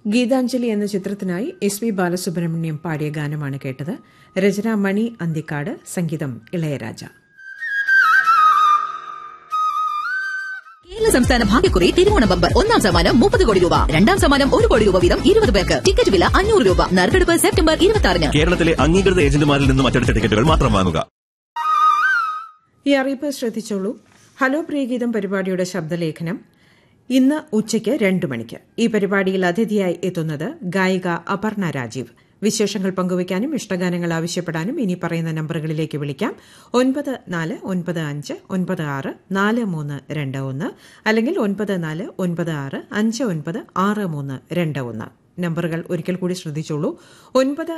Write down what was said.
ഗീതാഞ്ജലി എന്ന ചിത്രത്തിനായി S V Balasubrahmanyam പാടിയ ഗാനമാണ് കേട്ടത് രചന മണി അന്തിക്കാട് സംഗീതം ഇളയരാജ കേരള സംസ്ഥാന ഭാഗ്യക്കുറി തിരുവോണ ബമ്പർ ഒന്നാം സമ്മാനം മുപ്പത് കോടി രൂപ രണ്ടാം സമ്മാനം ഒരു കോടി രൂപ വീതം ഇരുപത് പേർക്ക് ടിക്കറ്റ് വില അഞ്ഞൂറ് രൂപ നറുക്കെടുപ്പ് സെപ്റ്റംബർ ഇരുപത്തി ആറിന് കേരളത്തിലെ അംഗീകൃത ഏജന്റുമാരിൽ നിന്നും മറ്റെടുത്ത ടിക്കറ്റുകൾ മാത്രം വാങ്ങുക ഈ അറിയിപ്പ് ശ്രദ്ധിച്ചോളൂ ഹലോ പ്രിയഗീതം പരിപാടിയുടെ ശബ്ദലേഖനം ഇന്ന് ഉച്ചയ്ക്ക് രണ്ടു മണിക്ക് ഈ പരിപാടിയിൽ അതിഥിയായി എത്തുന്നത് ഗായിക അപർണ രാജീവ് വിശേഷങ്ങൾ പങ്കുവയ്ക്കാനും ഇഷ്ടഗാനങ്ങൾ ആവശ്യപ്പെടാനും ഇനി പറയുന്ന നമ്പറുകളിലേക്ക് വിളിക്കാം ഒൻപത് നാല് ഒൻപത് അഞ്ച് ഒൻപത് ആറ് നാല് മൂന്ന് രണ്ട് ഒന്ന് അല്ലെങ്കിൽ ഒൻപത് നാല് ഒൻപത് ആറ് അഞ്ച് ഒൻപത് ആറ് മൂന്ന് രണ്ട് ഒന്ന് നമ്പറുകൾ ഒരിക്കൽ കൂടി ശ്രദ്ധിച്ചോളൂ ഒൻപത്